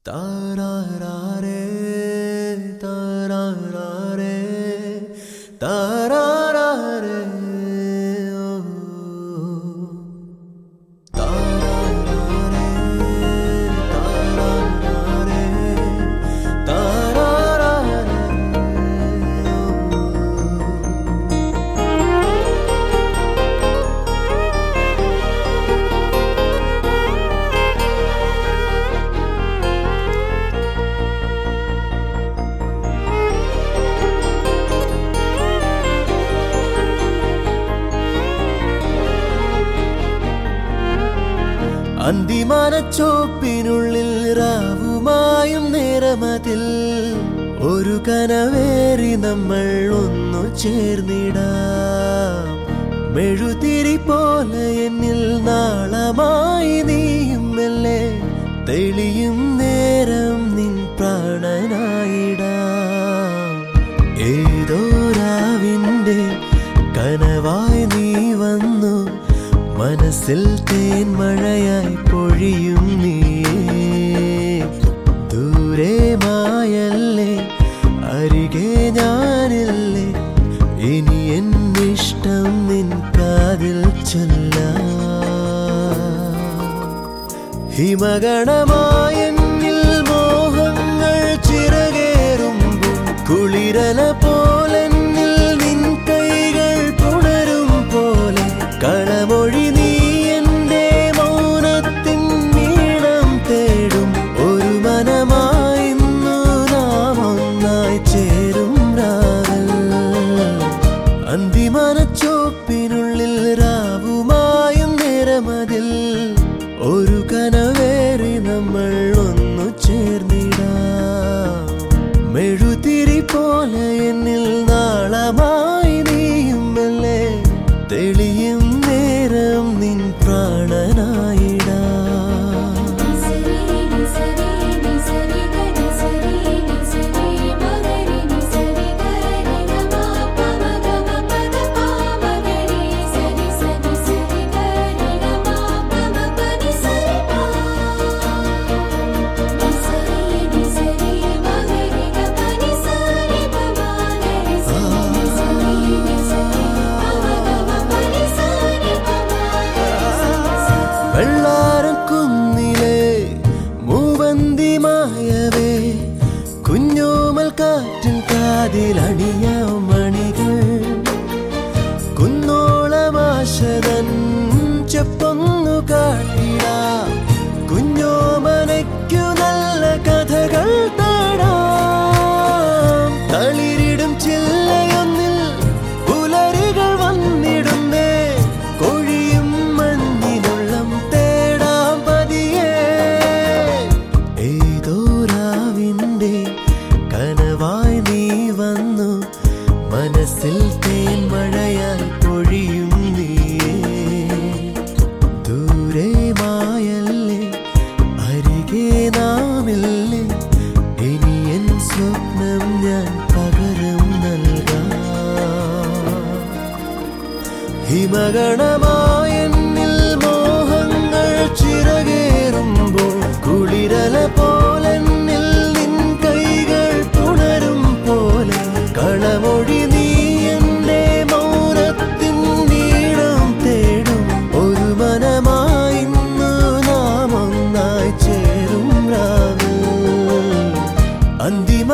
താരാരാരേ, താരാരാരേ, താരാരാരേ, ഓ. താരാരാരേ, താരാരാരേ, താരാരാരേ, ഓ. അന്തിമാനച്ചോപ്പിനുള്ളിൽ റാവുമായും നേരമതിൽ ഒരു കനവേറി നമ്മൾ ഒന്നു ചേർന്നിടാം മെഴുതിരി പോലെ എന്നിൽ നാളമായി നീയും മെല്ലെ തെളിയും നേരം നിൻ പ്രാണനായിടാം ഏതോ രാവിന്റെ കനവായി നീ വന്നു മനസ്സിൽ തേൻ മഴയായി പൊഴിയും നീ ദൂരെ മായല്ലേ അരികെ ഞാനില്ലേ ഇനി എന്നിഷ്ടം നിൻ കാതിൽ ചൊല്ലാം ഹിമഗണമായെന്നിൽ മോഹങ്ങൾ ചിറകേറുമ്പോൾ കുളിരല പോലെന്നിൽ നിൻ കൈകൾ പുണരും പോലെ കളമൊഴി നീ എന്റെ മൗനത്തിൻ നീളം തേടും ഒരു മനമായി ഇന്നു നാം ഒന്നായി ചേരും രാവൽ അന്തിമനച്ചോപ്പിനുള്ളിൽ രാവുമായും നേരമതിൽ ഒരു കനവേറി നമ്മൾ ഒന്നു ചേർന്നിടാം മെഴുതിരി പോലെ എന്നിൽ നാളമായി നീയും മെല്ലെ തെളിയും നേരം നിൻ പ്രാണനായിടാം നിസരി നിസരി നിസരി നിസരി നിസരി മഗരി നിസരി ഗരി ഗമ പമ ഗമ പദ പാമഗരി സരി സരി സരി ഗരി ഗമ പമ പനി സരി പാ നിസരി നിസരി മഗരി ഗമ നിസരി പമ ഗരി സരി നിസരി നിസരി പമ ഗമ പനി സരി പമ ഗരി സരി വെള്ളാരം കുന്നിലെ മൂവന്തി മായവേ കുഞ്ഞോമൽ കാറ്റിൻ കാതിലണിയാം മണികൾ കുന്നോളമാശതൻ ചെപ്പൊന്നു കാട്ടിടാ കുഞ്ഞോമനയ്ക്കു നല്ല കഥകൾ തേടാം തളിരിടും ചില്ലയൊന്നിൽ പുലരികൾ വന്നിടുന്നേ കൊഴിയും മഞ്ഞിനുള്ളം തേടാം പതിയേ ഏതോ രാവിന്റെ കനവായി നീ വന്നു മനസ്സിൽ തേൻ മഴയായി പൊഴിയും നീയേ ദൂരെ മായല്ലേ അരികെ നാമില്ലേ ഇനി എൻ സ്വപ്നം ഞാൻ പകരം നൽകാം ഹിമഗണമായെന്നിൽ മോഹങ്ങൾ ചിറകേറുമ്പോൾ കുളിരല പോലെന്നിൽ നിൻ കൈകൾ പുണരും പോലെ കളമൊഴി നീ എന്റെ മൗനത്തിൻ നീളം തേടും ഒരു മനമായി ഇന്നു നാം ഒന്നായി ചേരും രാവിൽ അന്തിമ